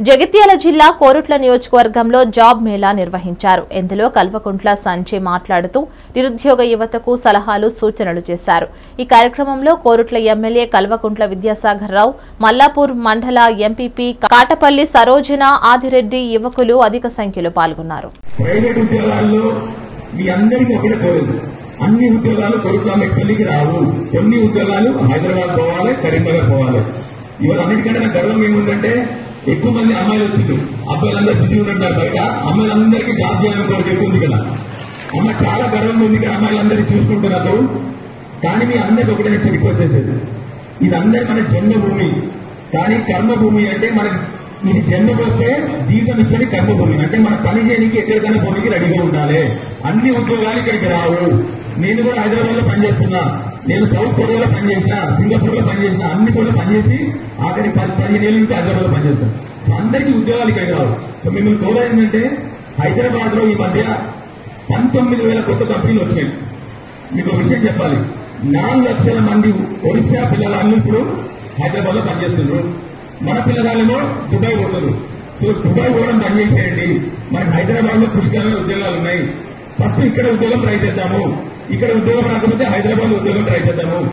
జగిత్యాల జిల్లా కోరుట్ల నియోజకవర్గంలో జాబ్ మేళా నిర్వహించారు ఇందులో కల్వకుంట్ల సంజయ్ మాట్లాడుతూ నిరుద్యోగ యువతకు సలహాలు సూచనలు చేశారు ఈ కార్యక్రమంలో కోరుట్ల ఎమ్మెల్యే కల్వకుంట్ల విద్యాసాగర్ రావు మల్లాపూర్ మండల ఎంపీపీ కాటపల్లి సరోజన ఆదిరెడ్డి యువకులు అధిక సంఖ్యలో పాల్గొన్నారు ప్రైవేట్ ఉద్యోగాల్లో మీ అందరికీ ఒకటే కోరేది అన్ని ఉద్యోగాలు కొడుకులామెపల్లికి రావు కొన్ని ఉద్యోగాలు హైదరాబాద్ పోవాలి కరీంనగర్ పోవాలి ఇవాళ అన్నిటికంటే నాకు గర్వం ఏముందంటే ఎక్కువ మంది అమ్మాయిలు వచ్చిండ్రు అబ్బాయిలందరూ బిజీ ఉంటున్నారు బయట అమ్మాయిలందరికీ జాబ్ చేయాలని కోరిక ఎక్కువ ఉంది కదా అమ్మ చాలా గర్వంగా ఉంది ఇక్కడ అమ్మాయిలందరినీ చూసుకుంటున్నారు కానీ మీ అందరికి ఒకటే నేను రిక్వెస్ట్ చేసేది ఇది అందరి మన జన్మభూమి కానీ కర్మభూమి అంటే మనకి ఇది జన్మకు వస్తే జీవితం ఇచ్చేది కర్మభూమి అంటే మన పని చేయడానికి ఎక్కడికైనా పోనీకి రెడీగా ఉండాలి అన్ని ఉద్యోగాలు ఇక్కడికి రావు నేను కూడా హైదరాబాద్ లో పనిచేస్తున్నా నేను సౌత్ కొరియాలో పనిచేసిన సింగపూర్ లో పనిచేసిన అన్ని చోట్ల పనిచేసి ఆఖరి పది పదిహేను ఏళ్ళ నుంచి హైదరాబాద్ లో పనిచేస్తాను సో అందరికీ ఉద్యోగాలు ఇక్కడికి రావు సో మిమ్మల్ని కోరేది ఏంటంటే హైదరాబాద్ లో ఈ మధ్య పంతొమ్మిది వేల కొత్త కంపెనీలు వచ్చినాయి మీకు ఒక విషయం చెప్పాలి నాలుగు లక్షల మంది ఒడిశా పిల్లగాళ్ళు ఇప్పుడు హైదరాబాద్ లో పనిచేస్తున్నారు మన పిల్లగాళ్ళేమో దుబాయ్ పోతున్నారు సో దుబాయ్ పోవడం బంద్ చేసేయండి మనకి హైదరాబాద్ లో పుష్కరమైన ఉద్యోగాలు ఉన్నాయి ఫస్ట్ ఇక్కడ ఉద్యోగం ట్రై చేద్దాము ఇక్కడ ఉద్యోగం రాకపోతే హైదరాబాద్ లో ఉద్యోగం ట్రై చేద్దాము